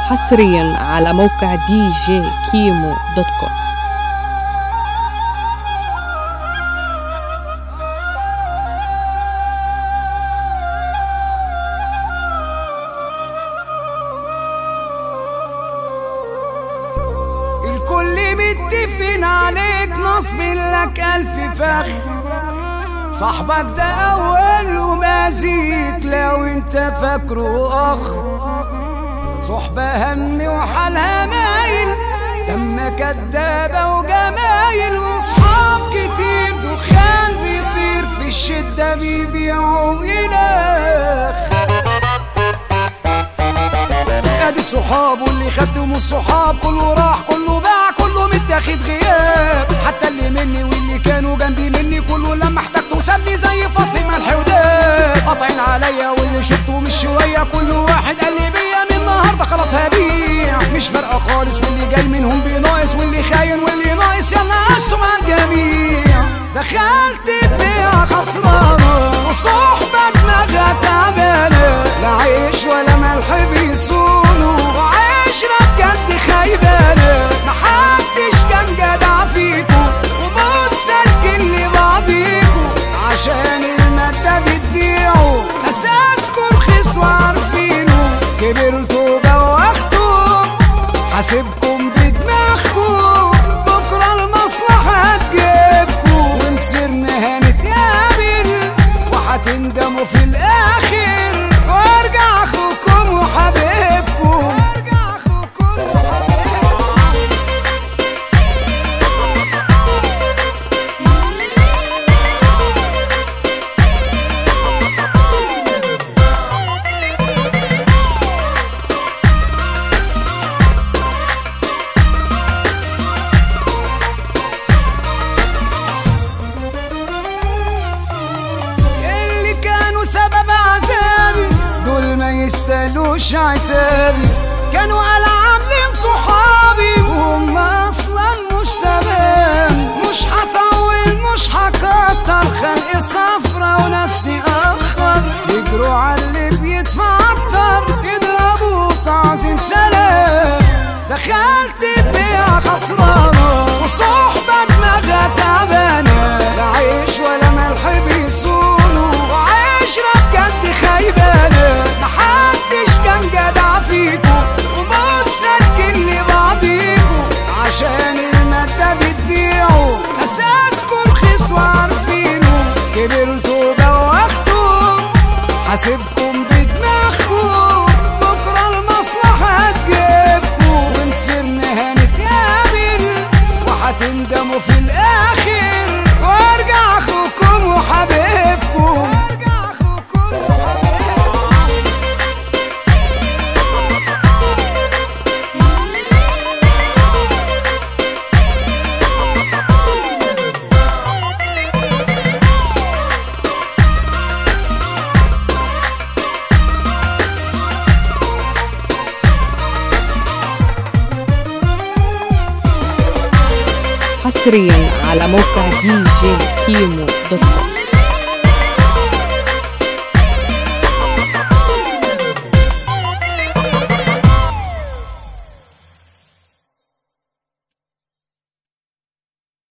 حصريا على موقع دي جي كيمو دوت كوم الكل متفقين عليك نصب لك ألف فخ صاحبك ده أول ومازيك لو انت فاكره أخ صحبة هم وحالها مايل لما كدابة وجمايل وصحاب كتير دخان بيطير في الشدة بيبيعوا إله ادي الصحاب واللي خدتهم الصحاب كله راح كله باع كله متاخد غياب حتى اللي مني واللي كانوا جنبي مني كله لما احتجته سابني زي فص ملح وداب قاطعين عليا واللي شفته مش شويه كل واحد قال لي بيا من النهارده خلاص هبيع مش فارقه خالص واللي جاي منهم بيناقص واللي خاين واللي ناقص يلا عشتوا مع الجميع دخلت بيع خسرانه وصحبه دماغها تعبانه لا عيش ولا ملح بيصونوا وعشرة بجد خيبانة محدش كان جدع فيكو وبص الكل بعضيكو عشان المادة بتبيعوا أساسكم رخيص وعارفينه كبرتوا بوختوا حاسبكم بدماغكم بكرة المصلحة هتجيبكوا ومصيرنا هنتقابل وهتندموا في الآخر وارجع أخوكم وحبيبكم وارجع أخوكم وحبيبكم اللي كانوا سبب عذابي دول ما يستاهلوش عتابي كانوا على عاملين صحابي وهم اصلا مش تمام مش هطول مش هكتر خلق صفرة وناس تأخر يجروا على اللي بيدفع اكتر يضربوا تعظيم سلام دخلت بيع خسرانة وصحبة دماغها تعبانة لا عيش ولا ملح بيصونوا وعشرة بجد خيبانة محدش كان جدع فيكو وبص الكل بعضيكو عشان المادة بتبيعوا أساسكم رخيص وعارفينه كبرتوا بوختوا حاسبكم بدماغكم بكرة المصلحة هتجيبكم ومصيرنا هنتقابل وهتندموا في الآخر وارجع أخوكم وحبيبكم وارجع أخوكم وحبيبكم حصريا على موقع دي جي كيمو دوت كوم